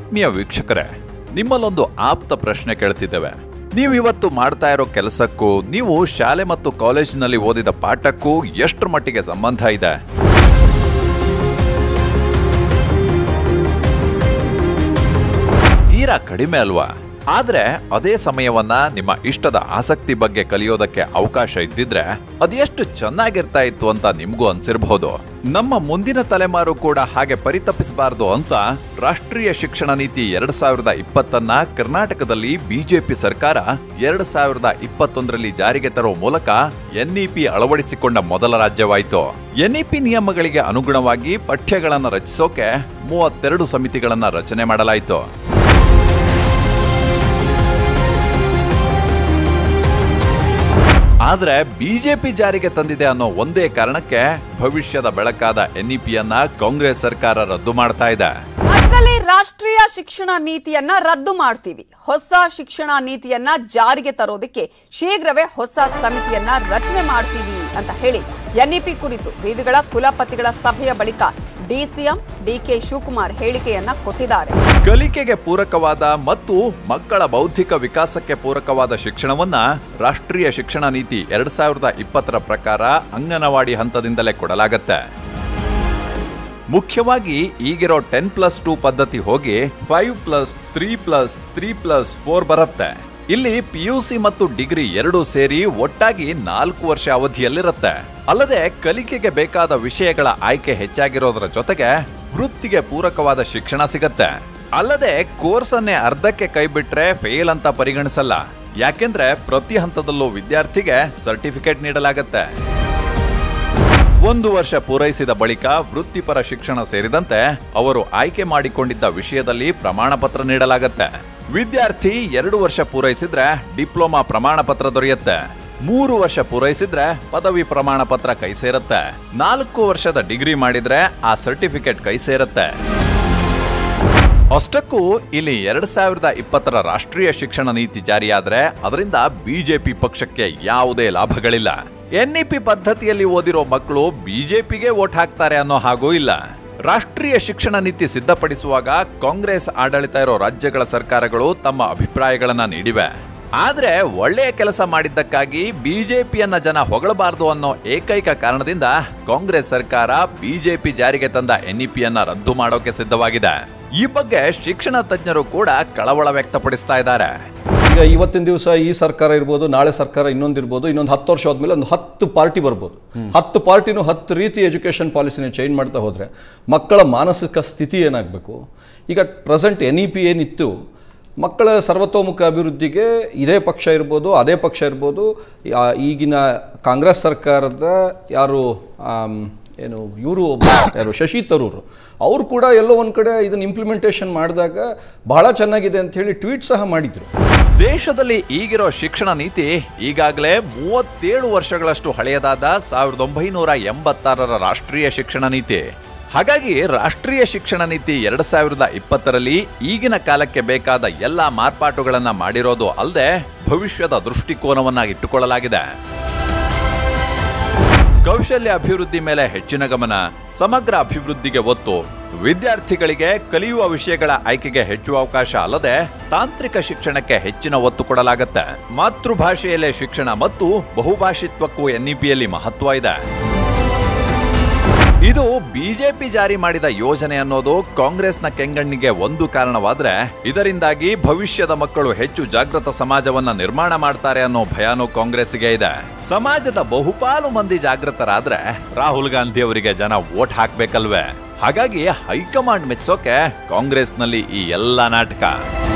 ಆತ್ಮೀಯ ವೀಕ್ಷಕರೇ ನಿಮ್ಮಲ್ಲೊಂದು ಆಪ್ತ ಪ್ರಶ್ನೆ ಕೇಳ್ತಿದ್ದೇವೆ ನೀವು ಇವತ್ತು ಮಾಡ್ತಾ ಇರೋ ಕೆಲಸಕ್ಕೂ ನೀವು ಶಾಲೆ ಮತ್ತು ಕಾಲೇಜಿನಲ್ಲಿ ಓದಿದ ಪಾಠಕ್ಕೂ ಎಷ್ಟರ ಮಟ್ಟಿಗೆ ಸಂಬಂಧ ಇದೆ ತೀರಾ ಕಡಿಮೆ ಅಲ್ವಾ ಆದ್ರೆ ಅದೇ ಸಮಯವನ್ನ ನಿಮ್ಮ ಇಷ್ಟದ ಆಸಕ್ತಿ ಬಗ್ಗೆ ಕಲಿಯೋದಕ್ಕೆ ಅವಕಾಶ ಇದ್ದಿದ್ರೆ ಅದೆಷ್ಟು ಚೆನ್ನಾಗಿರ್ತಾ ಇತ್ತು ಅಂತ ನಿಮ್ಗೂ ಅನ್ಸಿರ್ಬಹುದು ನಮ್ಮ ಮುಂದಿನ ತಲೆಮಾರು ಕೂಡ ಹಾಗೆ ಪರಿತಪಿಸಬಾರದು ಅಂತ ರಾಷ್ಟ್ರೀಯ ಶಿಕ್ಷಣ ನೀತಿ ಎರಡ್ ಸಾವಿರದ ಇಪ್ಪತ್ತನ್ನ ಕರ್ನಾಟಕದಲ್ಲಿ ಬಿಜೆಪಿ ಸರ್ಕಾರ ಎರಡ್ ಸಾವಿರದ ಇಪ್ಪತ್ತೊಂದರಲ್ಲಿ ಜಾರಿಗೆ ತರುವ ಮೂಲಕ ಎನ್ಇಪಿ ಅಳವಡಿಸಿಕೊಂಡ ಮೊದಲ ರಾಜ್ಯವಾಯಿತು ಎನ್ಇಪಿ ನಿಯಮಗಳಿಗೆ ಅನುಗುಣವಾಗಿ ಪಠ್ಯಗಳನ್ನು ರಚಿಸೋಕೆ ಮೂವತ್ತೆರಡು ಸಮಿತಿಗಳನ್ನ ರಚನೆ ಮಾಡಲಾಯಿತು ಆದ್ರೆ ಬಿಜೆಪಿ ಜಾರಿಗೆ ತಂದಿದೆ ಅನ್ನೋ ಒಂದೇ ಕಾರಣಕ್ಕೆ ಭವಿಷ್ಯದ ಬೆಳಕಾದ ಎನ್ಇಪಿಯನ್ನ ಕಾಂಗ್ರೆಸ್ ಸರ್ಕಾರ ರದ್ದು ಮಾಡ್ತಾ ಇದೆ ಅದ್ರಲ್ಲಿ ರಾಷ್ಟ್ರೀಯ ಶಿಕ್ಷಣ ನೀತಿಯನ್ನ ರದ್ದು ಮಾಡ್ತೀವಿ ಹೊಸ ಶಿಕ್ಷಣ ನೀತಿಯನ್ನ ಜಾರಿಗೆ ತರೋದಕ್ಕೆ ಶೀಘ್ರವೇ ಹೊಸ ಸಮಿತಿಯನ್ನ ರಚನೆ ಮಾಡ್ತೀವಿ ಅಂತ ಹೇಳಿ ಎನ್ಇಪಿ ಕುರಿತು ವಿವಿಗಳ ಕುಲಪತಿಗಳ ಸಭೆಯ ಬಳಿಕ ಡಿಸಿಎಂ ಡಿಕೆ ಶಿವಕುಮಾರ್ ಹೇಳಿಕೆಯನ್ನ ಕೊಟ್ಟಿದ್ದಾರೆ ಕಲಿಕೆಗೆ ಪೂರಕವಾದ ಮತ್ತು ಮಕ್ಕಳ ಬೌದ್ಧಿಕ ವಿಕಾಸಕ್ಕೆ ಪೂರಕವಾದ ಶಿಕ್ಷಣವನ್ನ ರಾಷ್ಟ್ರೀಯ ಶಿಕ್ಷಣ ನೀತಿ ಎರಡ್ ಸಾವಿರದ ಇಪ್ಪತ್ತರ ಪ್ರಕಾರ ಅಂಗನವಾಡಿ ಹಂತದಿಂದಲೇ ಕೊಡಲಾಗತ್ತೆ ಮುಖ್ಯವಾಗಿ ಈಗಿರೋ ಟೆನ್ ಪ್ಲಸ್ ಟೂ ಪದ್ಧತಿ ಹೋಗಿ five plus three plus three plus four ಬರುತ್ತೆ ಇಲ್ಲಿ ಪಿಯುಸಿ ಮತ್ತು ಡಿಗ್ರಿ ಎರಡೂ ಸೇರಿ ಒಟ್ಟಾಗಿ ನಾಲ್ಕು ವರ್ಷ ಅವಧಿಯಲ್ಲಿರುತ್ತೆ ಅಲ್ಲದೆ ಕಲಿಕೆಗೆ ಬೇಕಾದ ವಿಷಯಗಳ ಆಯ್ಕೆ ಹೆಚ್ಚಾಗಿರೋದರ ಜೊತೆಗೆ ವೃತ್ತಿಗೆ ಪೂರಕವಾದ ಶಿಕ್ಷಣ ಸಿಗತ್ತೆ ಅಲ್ಲದೆ ಕೋರ್ಸ್ ಅನ್ನೇ ಅರ್ಧಕ್ಕೆ ಕೈಬಿಟ್ರೆ ಫೇಲ್ ಅಂತ ಪರಿಗಣಿಸಲ್ಲ ಯಾಕೆಂದ್ರೆ ಪ್ರತಿ ಹಂತದಲ್ಲೂ ವಿದ್ಯಾರ್ಥಿಗೆ ಸರ್ಟಿಫಿಕೇಟ್ ನೀಡಲಾಗತ್ತೆ ಒಂದು ವರ್ಷ ಪೂರೈಸಿದ ಬಳಿಕ ವೃತ್ತಿಪರ ಶಿಕ್ಷಣ ಸೇರಿದಂತೆ ಅವರು ಆಯ್ಕೆ ಮಾಡಿಕೊಂಡಿದ್ದ ವಿಷಯದಲ್ಲಿ ಪ್ರಮಾಣ ಪತ್ರ ನೀಡಲಾಗತ್ತೆ ವಿದ್ಯಾರ್ಥಿ ಎರಡು ವರ್ಷ ಪೂರೈಸಿದ್ರೆ ಡಿಪ್ಲೊಮಾ ಪ್ರಮಾಣ ಪತ್ರ ದೊರೆಯುತ್ತೆ ಮೂರು ವರ್ಷ ಪೂರೈಸಿದ್ರೆ ಪದವಿ ಪ್ರಮಾಣ ಪತ್ರ ಕೈ ಸೇರುತ್ತೆ ನಾಲ್ಕು ವರ್ಷದ ಡಿಗ್ರಿ ಮಾಡಿದ್ರೆ ಆ ಸರ್ಟಿಫಿಕೇಟ್ ಕೈ ಸೇರುತ್ತೆ ಅಷ್ಟಕ್ಕೂ ಇಲ್ಲಿ ಎರಡ್ ಸಾವಿರದ ಇಪ್ಪತ್ತರ ರಾಷ್ಟ್ರೀಯ ಶಿಕ್ಷಣ ನೀತಿ ಜಾರಿಯಾದ್ರೆ ಅದರಿಂದ ಬಿಜೆಪಿ ಪಕ್ಷಕ್ಕೆ ಯಾವುದೇ ಲಾಭಗಳಿಲ್ಲ ಎನ್ಇಪಿ ಪದ್ಧತಿಯಲ್ಲಿ ಓದಿರೋ ಮಕ್ಕಳು ಬಿಜೆಪಿಗೆ ವೋಟ್ ಹಾಕ್ತಾರೆ ಅನ್ನೋ ಹಾಗೂ ಇಲ್ಲ ರಾಷ್ಟ್ರೀಯ ಶಿಕ್ಷಣ ನೀತಿ ಸಿದ್ಧಪಡಿಸುವಾಗ ಕಾಂಗ್ರೆಸ್ ಆಡಳಿತ ಇರೋ ರಾಜ್ಯಗಳ ಸರ್ಕಾರಗಳು ತಮ್ಮ ಅಭಿಪ್ರಾಯಗಳನ್ನ ನೀಡಿವೆ ಆದ್ರೆ ಒಳ್ಳೆಯ ಕೆಲಸ ಮಾಡಿದ್ದಕ್ಕಾಗಿ ಬಿಜೆಪಿಯನ್ನ ಜನ ಹೊಗಳಬಾರದು ಅನ್ನೋ ಏಕೈಕ ಕಾರಣದಿಂದ ಕಾಂಗ್ರೆಸ್ ಸರ್ಕಾರ ಬಿಜೆಪಿ ಜಾರಿಗೆ ತಂದ ಎನ್ಇಪಿಯನ್ನ ರದ್ದು ಮಾಡೋಕೆ ಸಿದ್ಧವಾಗಿದೆ ಈ ಬಗ್ಗೆ ಶಿಕ್ಷಣ ತಜ್ಞರು ಕೂಡ ಕಳವಳ ವ್ಯಕ್ತಪಡಿಸ್ತಾ ಇದ್ದಾರೆ ಈಗ ಇವತ್ತಿನ ದಿವಸ ಈ ಸರ್ಕಾರ ಇರ್ಬೋದು ನಾಳೆ ಸರ್ಕಾರ ಇನ್ನೊಂದು ಇರ್ಬೋದು ಇನ್ನೊಂದು ಹತ್ತು ವರ್ಷ ಆದ್ಮೇಲೆ ಒಂದು ಹತ್ತು ಪಾರ್ಟಿ ಬರ್ಬೋದು ಹತ್ತು ಪಾರ್ಟಿನೂ ಹತ್ತು ರೀತಿ ಎಜುಕೇಷನ್ ಪಾಲಿಸಿನ ಚೇಂಜ್ ಮಾಡ್ತಾ ಹೋದರೆ ಮಕ್ಕಳ ಮಾನಸಿಕ ಸ್ಥಿತಿ ಏನಾಗಬೇಕು ಈಗ ಪ್ರೆಸೆಂಟ್ ಎನ್ ಇ ಪಿ ಏನಿತ್ತು ಮಕ್ಕಳ ಸರ್ವತೋಮುಖ ಅಭಿವೃದ್ಧಿಗೆ ಇದೇ ಪಕ್ಷ ಇರ್ಬೋದು ಅದೇ ಪಕ್ಷ ಇರ್ಬೋದು ಯಾ- ಈಗಿನ ಕಾಂಗ್ರೆಸ್ ಸರ್ಕಾರದ ಯಾರು ಆಮ್, ಏನು ಇವರು ಯಾರು ಶಶಿ ತರೂರು ಅವರು ಕೂಡ ಎಲ್ಲೋ ಒಂದು ಕಡೆ ಇದನ್ನ ಇಂಪ್ಲಿಮೆಂಟೇಷನ್ ಮಾಡಿದಾಗ ಬಹಳ ಚೆನ್ನಾಗಿದೆ ಅಂತ ಹೇಳಿ ಟ್ವೀಟ್ ಸಹ ಮಾಡಿದ್ರು ದೇಶದಲ್ಲಿ ಈಗಿರೋ ಶಿಕ್ಷಣ ನೀತಿ ಈಗಾಗಲೇ ಮೂವತ್ತೇಳು ವರ್ಷಗಳಷ್ಟು ಹಳೆಯದಾದ ಸಾವಿರದ ಒಂಬೈನೂರ ಎಂಬತ್ತಾರರ ರಾಷ್ಟ್ರೀಯ ಶಿಕ್ಷಣ ನೀತಿ ಹಾಗಾಗಿ ರಾಷ್ಟ್ರೀಯ ಶಿಕ್ಷಣ ನೀತಿ ಎರಡ್ ಸಾವಿರದ ಇಪ್ಪತ್ತರಲ್ಲಿ ಈಗಿನ ಕಾಲಕ್ಕೆ ಬೇಕಾದ ಎಲ್ಲಾ ಮಾರ್ಪಾಟುಗಳನ್ನ ಮಾಡಿರೋದು ಅಲ್ಲದೆ ಭವಿಷ್ಯದ ದೃಷ್ಟಿಕೋನವನ್ನ ಇಟ್ಟುಕೊಳ್ಳಲಾಗಿದೆ ಕೌಶಲ್ಯ ಅಭಿವೃದ್ಧಿ ಮೇಲೆ ಹೆಚ್ಚಿನ ಗಮನ ಸಮಗ್ರ ಅಭಿವೃದ್ಧಿಗೆ ಒತ್ತು ವಿದ್ಯಾರ್ಥಿಗಳಿಗೆ ಕಲಿಯುವ ವಿಷಯಗಳ ಆಯ್ಕೆಗೆ ಹೆಚ್ಚು ಅವಕಾಶ ಅಲ್ಲದೆ ತಾಂತ್ರಿಕ ಶಿಕ್ಷಣಕ್ಕೆ ಹೆಚ್ಚಿನ ಒತ್ತು ಕೊಡಲಾಗುತ್ತೆ ಮಾತೃಭಾಷೆಯಲ್ಲೇ ಶಿಕ್ಷಣ ಮತ್ತು ಬಹುಭಾಷಿತ್ವಕ್ಕೂ ಎನ್ಇಪಿಯಲ್ಲಿ ಮಹತ್ವ ಇದೆ ಇದು ಬಿಜೆಪಿ ಜಾರಿ ಮಾಡಿದ ಯೋಜನೆ ಅನ್ನೋದು ಕಾಂಗ್ರೆಸ್ನ ಕೆಂಗಣ್ಣಿಗೆ ಒಂದು ಕಾರಣವಾದ್ರೆ ಇದರಿಂದಾಗಿ ಭವಿಷ್ಯದ ಮಕ್ಕಳು ಹೆಚ್ಚು ಜಾಗೃತ ಸಮಾಜವನ್ನ ನಿರ್ಮಾಣ ಮಾಡ್ತಾರೆ ಅನ್ನೋ ಭಯಾನೂ ಕಾಂಗ್ರೆಸ್ಗೆ ಇದೆ ಸಮಾಜದ ಬಹುಪಾಲು ಮಂದಿ ಜಾಗೃತರಾದ್ರೆ ರಾಹುಲ್ ಗಾಂಧಿ ಅವರಿಗೆ ಜನ ವೋಟ್ ಹಾಕ್ಬೇಕಲ್ವೇ ಹಾಗಾಗಿ ಹೈಕಮಾಂಡ್ ಮೆಚ್ಚೋಕೆ ಕಾಂಗ್ರೆಸ್ನಲ್ಲಿ ಈ ಎಲ್ಲ ನಾಟಕ